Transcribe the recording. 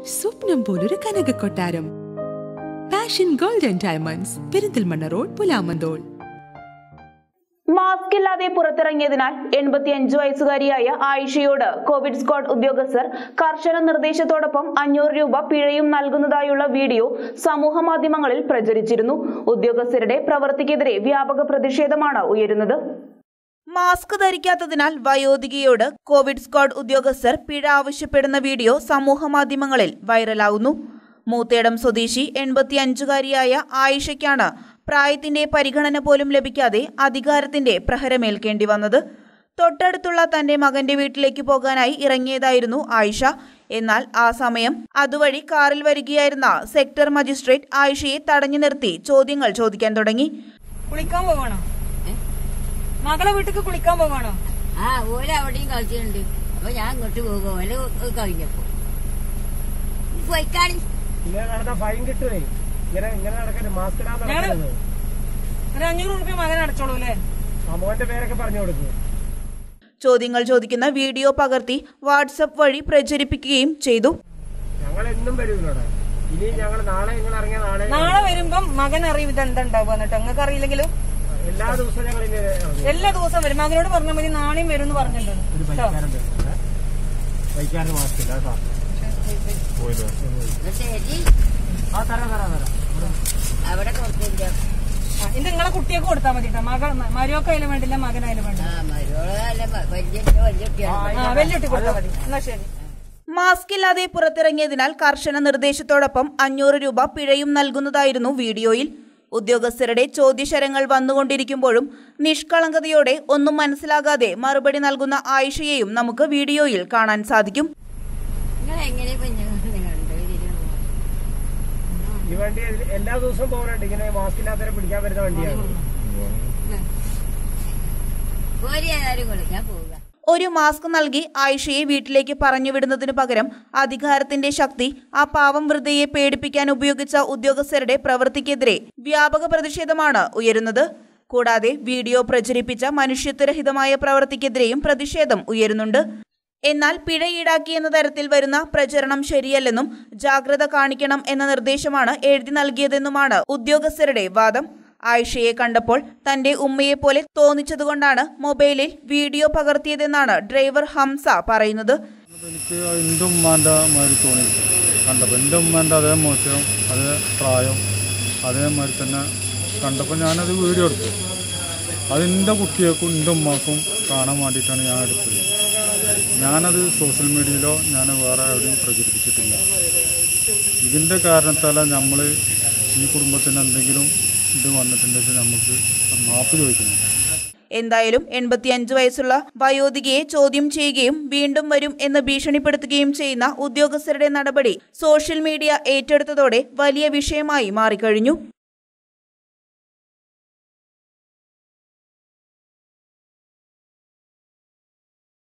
സ്വപ്നം പോലൊരു കനക കൊട്ടാരം passion golden diamonds Perinthalmanna road Pulamanthole mask ഇല്ലാതെ പുറത്തിറങ്ങിയതിനാൽ എൺപത്തിയഞ്ച് വയസ്സുകാരിയായ ആയിഷയോട് കോവിഡ് സ്ക്വാഡ് ഉദ്യോഗസ്ഥർ കർശന നിർദ്ദേശത്തോടൊപ്പം അഞ്ഞൂറ് രൂപ പിഴയും നൽകുന്നതായുള്ള വീഡിയോ സമൂഹ മാധ്യമങ്ങളിൽ പ്രചരിച്ചിരുന്നു ഉദ്യോഗസ്ഥരുടെ പ്രവൃത്തിക്കെതിരെ വ്യാപക പ്രതിഷേധമാണ് ഉയരുന്നത് മാസ്ക് ധരിക്കാത്തതിനാൽ വയോധികയോട് കോവിഡ് സ്ക്വാഡ് ഉദ്യോഗസ്ഥർ പിഴ ആവശ്യപ്പെടുന്ന വീഡിയോ സമൂഹ മാധ്യമങ്ങളിൽ വൈറലാവുന്നു മൂത്തേടം സ്വദേശി എൺപത്തിയഞ്ചുകാരിയായ ആയിഷയ്ക്കാണ് പ്രായത്തിന്റെ പരിഗണന പോലും ലഭിക്കാതെ അധികാരത്തിന്റെ പ്രഹരമേൽക്കേണ്ടി വന്നത് തൊട്ടടുത്തുള്ള തന്റെ മകന്റെ വീട്ടിലേക്ക് പോകാനായി ഇറങ്ങിയതായിരുന്നു ആയിഷ എന്നാൽ ആ സമയം അതുവഴി കാറിൽ വരികയായിരുന്ന സെക്ടർ മജിസ്ട്രേറ്റ് ആയിഷയെ തടഞ്ഞു നിർത്തി ചോദ്യങ്ങൾ ചോദിക്കാൻ തുടങ്ങി കുളിക്കാൻ പോവാണോ മകളെ വീട്ടിക്ക് കുളിക്കാൻ പോവാണോ ആ ഓല അവിടെയും കളിച്ചിട്ടുണ്ട് അപ്പൊ ഞാൻ ഇങ്ങോട്ട് പോകും ഓല കഴിഞ്ഞപ്പോ പോയിക്കാണി ഇങ്ങനെ നടന്ന ഫൈൻ കിട്ടുവേ ഇങ്ങനെ ഇങ്ങനെ നടക്കരുത് മാസ്ക് ഇടാൻ ഞങ്ങള് നടക്കരുത് ഒരു അഞ്ഞൂറ് റുപ്യ മകൻ അടച്ചോളൂ അല്ലേ ആ മോന്റെ പേരൊക്കെ പറഞ്ഞു കൊടുക്കും ചോദ്യങ്ങൾ ചോദിക്കുന്ന വീഡിയോ പകർത്തി വാട്സപ്പ് വഴി പ്രചരിപ്പിക്കുകയും ചെയ്തു ഞങ്ങൾ എന്നും വരും ഇവിടെ ഇനി ഞങ്ങൾ നാളെ നിങ്ങൾ ഇറങ്ങിയ നാളെ നാളെ വരുമ്പം മകൻ അറിയും ഇത് എന്താ ഉണ്ടാവുക എന്നിട്ട് നിങ്ങൾക്ക് അറിയില്ലെങ്കിലും എല്ലാ ദിവസവും ഞങ്ങൾ ഇനി ഇറങ്ങും എല്ലാ ദിവസവും വരും മകനോട് പറഞ്ഞാൽ മതി നാളെയും വരും എന്ന് പറഞ്ഞിട്ടുണ്ട് ഒരു കേട്ടോ? ബൈക്കാരൻ വരുന്നുണ്ട് ബൈക്കാരന് മാസ്ക് ഇല്ല കേട്ടോ ശരി ആ തരാം തരാം തരാം അവിടെ കൊടുത്തില്ല ആ, ഇത് നിങ്ങളെ കുട്ടിയൊക്കെ കൊടുത്താൽ മതി കേട്ടോ മകൾ മരുവക്കായാലും വേണ്ടില്ല മകനായാലും വേണ്ടില്ല ആ മരോളല്ല വലിയ വലിയ കുട്ടിയാണ് ആ വലിയ കുട്ടി കൊടുത്താൽ മതി എന്നാ ശരി മാസ്ക് ഇല്ലാതെ പുറത്തിറങ്ങിയതിനാൽ കർശന നിർദ്ദേശത്തോടൊപ്പം അഞ്ഞൂറ് രൂപ പിഴയും നൽകുന്നതായിരുന്നു വീഡിയോയിൽ ഉദ്യോഗസ്ഥരുടെ ചോദ്യശരങ്ങൾ വന്നുകൊണ്ടിരിക്കുമ്പോഴും നിഷ്കളങ്കതയോടെ ഒന്നും മനസ്സിലാകാതെ മറുപടി നൽകുന്ന ആയിഷയെയും നമുക്ക് വീഡിയോയിൽ കാണാൻ സാധിക്കും നിങ്ങൾ എങ്ങനെ നിങ്ങളുണ്ട് ഈ വണ്ടി എല്ലാ ദിവസവും പോകുന്നുണ്ട് ഇങ്ങനെ മാസ്ക് ഇല്ലാത്തവരെ പിടിക്കാൻ വരുന്ന വണ്ടിയാണ് പോരി ഏതായാലും കുളിക്കാൻ പോവുക ഒരു മാസ്ക് നൽകി ആയിഷയെ വീട്ടിലേക്ക് പറഞ്ഞുവിടുന്നതിനു പകരം അധികാരത്തിന്റെ ശക്തി ആ പാവം വൃദ്ധയെ പേടിപ്പിക്കാൻ ഉപയോഗിച്ച ഉദ്യോഗസ്ഥരുടെ പ്രവൃത്തിക്കെതിരെ വ്യാപക പ്രതിഷേധമാണ് ഉയരുന്നത് കൂടാതെ വീഡിയോ പ്രചരിപ്പിച്ച മനുഷ്യത്വരഹിതമായ പ്രവൃത്തിക്കെതിരെയും പ്രതിഷേധം ഉയരുന്നുണ്ട് എന്നാൽ പിഴ ഈടാക്കി എന്ന തരത്തിൽ വരുന്ന പ്രചരണം ശരിയല്ലെന്നും ജാഗ്രത കാണിക്കണം എന്ന നിർദ്ദേശമാണ് എഴുതി നൽകിയതെന്നുമാണ് ഉദ്യോഗസ്ഥരുടെ വാദം ആയിഷയെ കണ്ടപ്പോൾ തന്റെ ഉമ്മയെപ്പോലെ തോന്നിച്ചതുകൊണ്ടാണ് മൊബൈലിൽ വീഡിയോ പകർത്തിയതെന്നാണ് ഡ്രൈവർ ഹംസ പറയുന്നത് എനിക്ക് എൻ്റെ ഉമ്മാൻ്റെ മാതിരി തോന്നി കണ്ടപ്പോൾ എൻ്റെ ഉമ്മാൻ്റെ അതേ മോശം അതേ പ്രായം അതേമാതിരി തന്നെ കണ്ടപ്പോൾ ഞാനത് വീഡിയോ എടുത്തു അത് എൻ്റെ കുട്ടികൾക്കും എൻ്റെ ഉമ്മാക്കും കാണാൻ വേണ്ടിയിട്ടാണ് ഞാൻ എടുത്തത് ഞാനത് സോഷ്യൽ മീഡിയയിലോ ഞാൻ വേറെ എവിടെയും പ്രചരിപ്പിച്ചിട്ടില്ല ഇതിൻ്റെ കാരണത്താലാണ് നമ്മൾ ഈ കുടുംബത്തിന് എന്തെങ്കിലും ഇത് വന്നിട്ടുണ്ടെങ്കിൽ നമുക്ക് മാപ്പ് ചോദിക്കണം എന്തായാലും എൺപത്തിയഞ്ച് വയസ്സുള്ള വയോധികയെ ചോദ്യം ചെയ്യുകയും വീണ്ടും വരും എന്ന് ഭീഷണിപ്പെടുത്തുകയും ചെയ്യുന്ന ഉദ്യോഗസ്ഥരുടെ നടപടി സോഷ്യൽ മീഡിയ ഏറ്റെടുത്തതോടെ വലിയ വിഷയമായി മാറിക്കഴിഞ്ഞു